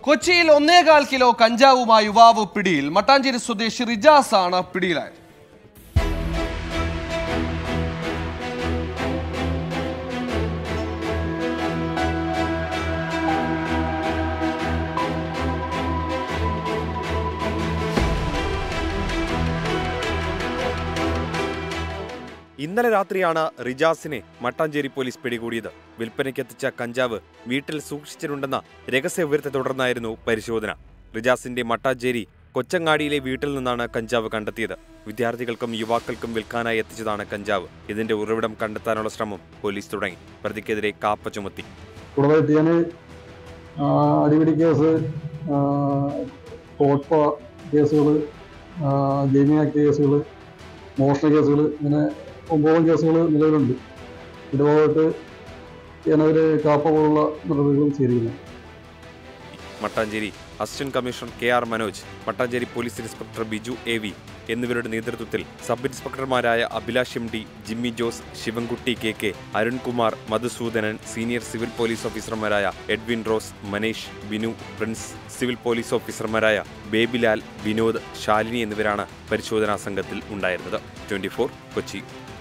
കൊച്ചിയിൽ ഒന്നേകാൽ കിലോ കഞ്ചാവുമായി യുവാവ് പിടിയിൽ മട്ടാഞ്ചേരി സ്വദേശി റിജാസ് ആണ് പിടിയിലായത് ഇന്നലെ രാത്രിയാണ് റിജാസിനെ മട്ടാഞ്ചേരി പോലീസ് പിടികൂടിയത് വിൽപ്പനയ്ക്കെത്തിച്ച കഞ്ചാവ് വീട്ടിൽ സൂക്ഷിച്ചിട്ടുണ്ടെന്ന രഹസ്യ വിവരത്തെ തുടർന്നായിരുന്നു പരിശോധന റിജാസിന്റെ മട്ടാഞ്ചേരി കൊച്ചങ്ങാടിയിലെ വീട്ടിൽ നിന്നാണ് കഞ്ചാവ് കണ്ടെത്തിയത് വിദ്യാർത്ഥികൾക്കും യുവാക്കൾക്കും വിൽക്കാനായി എത്തിച്ചതാണ് കഞ്ചാവ് ഇതിന്റെ ഉറവിടം കണ്ടെത്താനുള്ള ശ്രമം പോലീസ് തുടങ്ങി പ്രതിക്കെതിരെ കാപ്പ ചുമത്തി കൂടുതലായിട്ട് ഞാൻ അടിപിടി കേസ് തോട്ട കേസുകൾ ജൈമിക കേസുകൾ മോഷണ കേസുകൾ ഇങ്ങനെ ഒമ്പതോളം കേസുകൾ നിലവിലുണ്ട് ഇതിൻ്റെ ഭാഗമായിട്ട് ഞാനതിൽ കാപ്പ പോലുള്ള നടപടികളും ചെയ്തിരിക്കുന്നു Mattancherry assistant commissioner K R Manoj Mattancherry police inspector Biju A V എന്നിവരുടെ നേതൃത്വത്തിൽ സബ് ഇൻസ്പെക്ടർമാരായ Abhilash M D Jimmy Jose Sivankutty K K Arunkumar Madhusoodanan senior civil police ഓഫീസർമാരായ Edwin Rose Manish Binu Prince civil police ഓഫീസർമാരായ ബേബിലാൽ വിനോദ് ശാലിനി എന്നിവരാണ് പരിശോധനാ സംഘത്തിൽ ഉണ്ടായിരുന്നത് ട്വന്റി കൊച്ചി